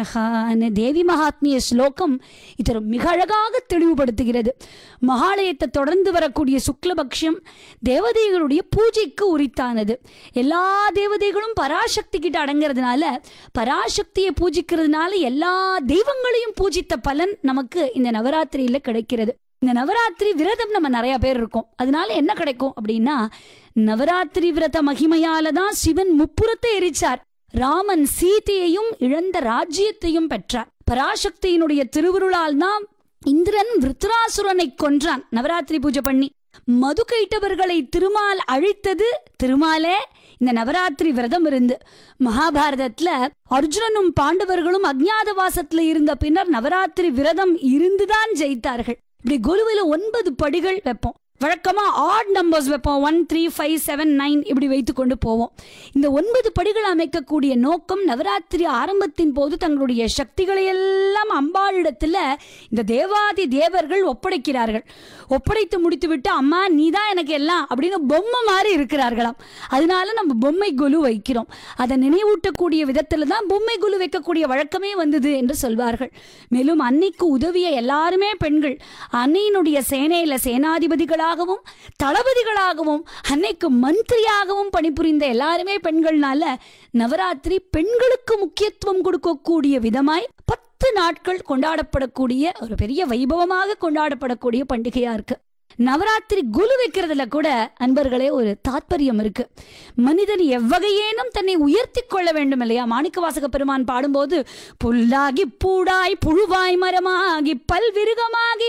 மகான தேவி மகாத்மிய ஸ்லோகம் இதை மிக அழகாக தெளிவுபடுத்துகிறது மகாலயத்தை தொடர்ந்து வரக்கூடிய சுக்லபக்ஷம் தேவதைகளுடைய பூஜைக்கு உரித்தானது எல்லா தேவதைகளும் பராசக்தி கிட்ட அடங்கிறதுனால பராசக்தியை பூஜிக்கிறதுனால எல்லா தெய்வங்களையும் பூஜித்த பலன் நமக்கு இந்த நவராத்திரியில கிடைக்கிறது இந்த நவராத்திரி விரதம் நம்ம நிறைய பேர் இருக்கோம் அதனால என்ன கிடைக்கும் அப்படின்னா நவராத்திரி விரத மகிமையால தான் சிவன் முப்புறத்தை எரிச்சார் ராமன் சீதையையும் இழந்த ராஜ்யத்தையும் பெற்றார் பராசக்தியினுடைய திருவுருளால் தான் இந்திரன் விருத்ராசுரனை கொன்றான் நவராத்திரி பூஜை பண்ணி மது கைட்டவர்களை திருமால் அழித்தது திருமாலே இந்த நவராத்திரி விரதம் இருந்து மகாபாரதத்துல அர்ஜுனனும் பாண்டவர்களும் அஜ்ஞாதவாசத்துல இருந்த பின்னர் நவராத்திரி விரதம் இருந்துதான் ஜெயித்தார்கள் இப்படி குருவில ஒன்பது படிகள் வைப்போம் வழக்கமா ஆட் நம்பர்ஸ் வைப்போம் one three five seven nine இப்படி வைத்து கொண்டு போவோம் இந்த ஒன்பது படிகள் அமைக்கக்கூடிய நோக்கம் நவராத்திரி ஆரம்பத்தின் போது தங்களுடைய சக்திகளை எல்லாம் அம்பாளிடத்துல இந்த தேவாதி தேவர்கள் ஒப்படைக்கிறார்கள் ஒப்படைத்து முடித்துவிட்டு அம்மா நீ தான் எனக்கு எல்லாம் அப்படின்னு பொம்மை மாதிரி இருக்கிறார்களாம் அதனால நம்ம பொம்மை குலு வைக்கிறோம் அதை நினைவூட்டக்கூடிய விதத்துல தான் பொம்மை குலு வைக்கக்கூடிய வழக்கமே வந்தது என்று சொல்வார்கள் மேலும் அன்னைக்கு உதவிய எல்லாருமே பெண்கள் அன்னையினுடைய சேனையில சேனாதிபதிகளாகவும் தளபதிகளாகவும் அன்னைக்கு மந்திரியாகவும் பணிபுரிந்த எல்லாருமே பெண்கள்னால நவராத்திரி பெண்களுக்கு முக்கியத்துவம் கொடுக்கக்கூடிய விதமாய் பத்து நாட்கள் கொண்டாடப்படக்கூடிய ஒரு பெரிய வைபவமாக கொண்டாடப்படக்கூடிய பண்டிகையா இருக்கு நவராத்திரி குலு வைக்கிறதுல கூட அன்பர்களே ஒரு தாத்பரியம் இருக்கு மனிதன் எவ்வகையேனும் தன்னை உயர்த்தி கொள்ள வேண்டும் இல்லையா மாணிக்க வாசக பெருமான் பாடும்போது புல்லாகி பூடாய் புழுவாய் மரமாகி பல்விருகமாகி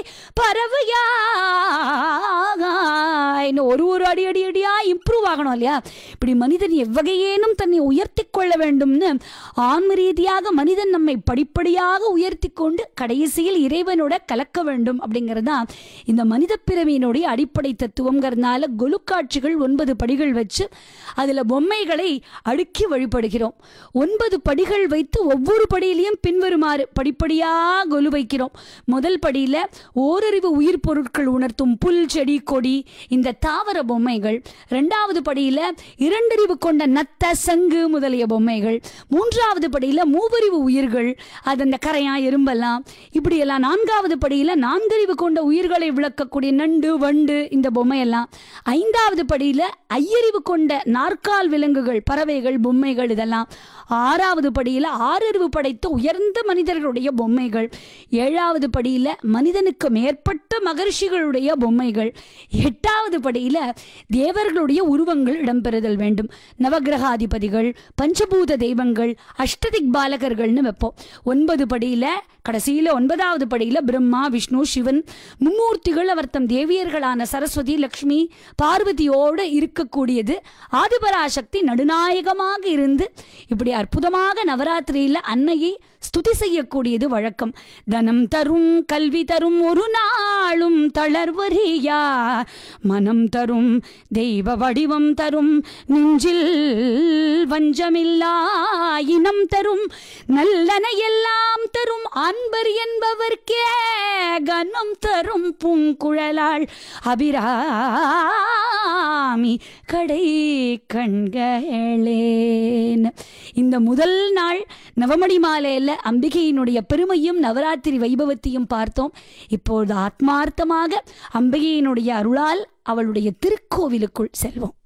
பறவையாய் இன்னும் ஒரு ஒரு அடி அடி அடியா இம்ப்ரூவ் ஆகணும் இல்லையா இப்படி மனிதன் எவ்வகையேனும் தன்னை உயர்த்தி கொள்ள வேண்டும்னு ஆன்ம ரீதியாக மனிதன் நம்மை படிப்படியாக உயர்த்தி கொண்டு கடைசியில் இறைவனோட கலக்க வேண்டும் அப்படிங்கிறது தான் இந்த மனித பிறவியினுடைய அடிப்படை தத்துவங்கிறதுனால கொலு காட்சிகள் ஒன்பது படிகள் வச்சு அதில் பொம்மைகளை அடுக்கி வழிபடுகிறோம் ஒன்பது படிகள் வைத்து ஒவ்வொரு படியிலையும் பின்வருமாறு படிப்படியாக கொலு வைக்கிறோம் முதல் படியில் ஓரறிவு உயிர் பொருட்கள் உணர்த்தும் புல் செடி கொடி இந்த தாவர பொம்மைகள் ரெண்டாவது படியில் இரண்டறிவு கொண்ட நத்த சங்கு முதலிய பொம்மைகள் மூன்றாவது படியில் மூவறிவு உயிர்கள் அது அந்த கரையான் எறும்பெல்லாம் இப்படியெல்லாம் நான்காவது படியில் நான்கறிவு கொண்ட உயிர்களை விளக்கக்கூடிய நண்டு வண்டு இந்த பொம்மையெல்லாம் ஐந்தாவது படியில் ஐயறிவு கொண்ட நாற்கால் விலங்குகள் பறவைகள் பொம்மைகள் இதெல்லாம் ஆறாவது படியில் ஆறறிவு படைத்த உயர்ந்த மனிதர்களுடைய பொம்மைகள் ஏழாவது படியில் மனிதனுக்கு மேற்பட்ட மகர்ஷிகளுடைய பொம்மைகள் எட்டாவது படியில் தேவர்களுடைய உருவங்கள் இடம்பெறுதல் வேண்டும் நவகிரகாதிபதிகள் பஞ்சபூத தெய்வங்கள் அஷ்டதிக் பாலகர்கள்னு வைப்போம் ஒன்பது படியில் கடைசியில் ஒன்பதாவது படியில் பிரம்மா விஷ்ணு சிவன் மும்மூர்த்திகள் அவர் தம் தேவியர்களான சரஸ்வதி லக்ஷ்மி பார்வதியோடு இருக்கக்கூடியது ஆதிபராசக்தி நடுநாயகமாக இருந்து இப்படி அற்புதமாக நவராத்திரியில் அன்னையை ஸ்துதி செய்யக்கூடியது வழக்கம் தனம் தரும் கல்வி தரும் ஒரு நாளும் தளர்வறியா மனம் தரும் தெய்வ வடிவம் தரும் நெஞ்சில் வஞ்சமில்லா இனம் தரும் நல்லன எல்லாம் தரும் அன்பர் என்பவர்க்கே கனம் தரும் பூங்குழலாள் அபிராமி கடை கண்களேன் இந்த முதல் நாள் நவமணி மாலையில் அம்பிகையினுடைய பெருமையும் நவராத்திரி வைபவத்தையும் பார்த்தோம் இப்போது ஆத்மார்த்தமாக அம்பிகையினுடைய அருளால் அவளுடைய திருக்கோவிலுக்குள் செல்வோம்